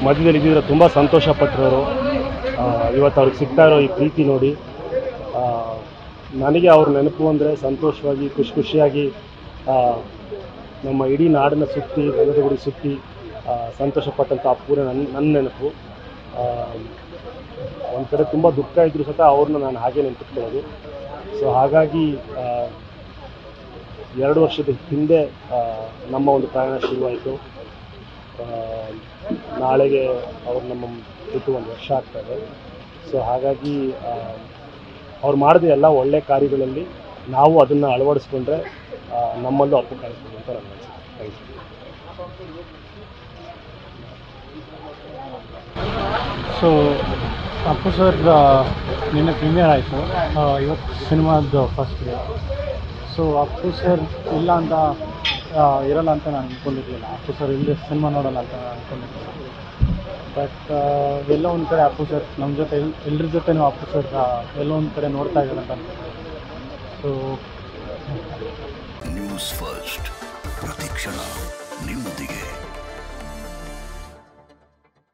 ಮಧ್ಯದಲ್ಲಿ ಇದ್ದಿದ್ರೆ ತುಂಬ ಸಂತೋಷ ಪಟ್ಟರು ಇವತ್ತು ಅವ್ರಿಗೆ ಸಿಗ್ತಾ ಇರೋ ಈ ಪ್ರೀತಿ ನೋಡಿ ಆ, ನನಗೆ ಅವ್ರ ನೆನಪು ಅಂದರೆ ಸಂತೋಷವಾಗಿ ಖುಷಿ ಖುಷಿಯಾಗಿ ಆ, ನಮ್ಮ ಇಡೀ ನಾಡನ್ನ ಸುತ್ತಿ ಗಂಧದ ಗುಡಿ ಸುತ್ತಿ ಆ, ಸಂತೋಷ ಪಟ್ಟಂಥ ಅಪ್ಪುನೇ ನನ್ನ ನನ್ನ ನೆನಪು ಒಂದು ಕಡೆ ತುಂಬ ದುಃಖ ಇದ್ದರೂ ಸಹ ಅವ್ರನ್ನ ನಾನು ಹಾಗೆ ನೆನಪಿಟ್ಕೊಳ್ಳೋದು ಸೊ ಹಾಗಾಗಿ ಆ, ಎರಡು ವರ್ಷದ ಹಿಂದೆ ಆ, ನಮ್ಮ ಒಂದು ಪ್ರಯಾಣ ಶುರುವಾಯಿತು ಆ, ನಾಳೆಗೆ ಅವ್ರು ನಮ್ಮ ಬಿಟ್ಟು ಒಂದು ವರ್ಷ ಆಗ್ತದೆ ಸೊ ಹಾಗಾಗಿ ಆ, ಅವ್ರು ಮಾಡಿದ ಎಲ್ಲ ಒಳ್ಳೆ ಕಾರ್ಯಗಳಲ್ಲಿ ನಾವು ಅದನ್ನು ಅಳವಡಿಸ್ಕೊಂಡ್ರೆ ಆ, ನಮ್ಮಲ್ಲೂ ಅಪ್ಪು ಕಾಣಿಸ್ಬೋದು ಅಂತ ನನ್ನ ಅನಿಸುತ್ತೆ thank you so Appu sir ನಿನ್ನೆ ಪ್ರೀಮಿಯರ್ ಆಯಿತು ಇವತ್ತು ಸಿನಿಮಾದ first day so Appu sir ಇಲ್ಲ ಅಂತ ಆ, ಇರಲ್ಲ ಅಂತ ನಾನು ಅಂದ್ಕೊಂಡಿರಲಿಲ್ಲ ಅಪ್ಪು ಸರ್ ಇಲ್ಲದೆ ಸಿನಿಮಾ ನೋಡಲ್ಲ ಅಂತ ನಾನು ಅಂದ್ಕೊಂಡಿರಲಿಲ್ಲ ಬಟ್ ಎಲ್ಲೋ ಒಂದು ಕಡೆ ಅಪ್ಪು ಸರ್ ನಮ್ಮ ಜೊತೆ ಎಲ್ ಎಲ್ಲರ ಜೊತೆನೂ ಅಪ್ಪು ಸರ್ ಎಲ್ಲೋ ಒಂದು ಕಡೆ ನೋಡ್ತಾ ಇದ್ದಾರೆ ಅಂತ ಸೊ ನ್ಯೂಸ್ ಫಸ್ಟ್ ಪ್ರತಿಕ್ಷಣ ನಿಮ್ಮೊಂದಿಗೆ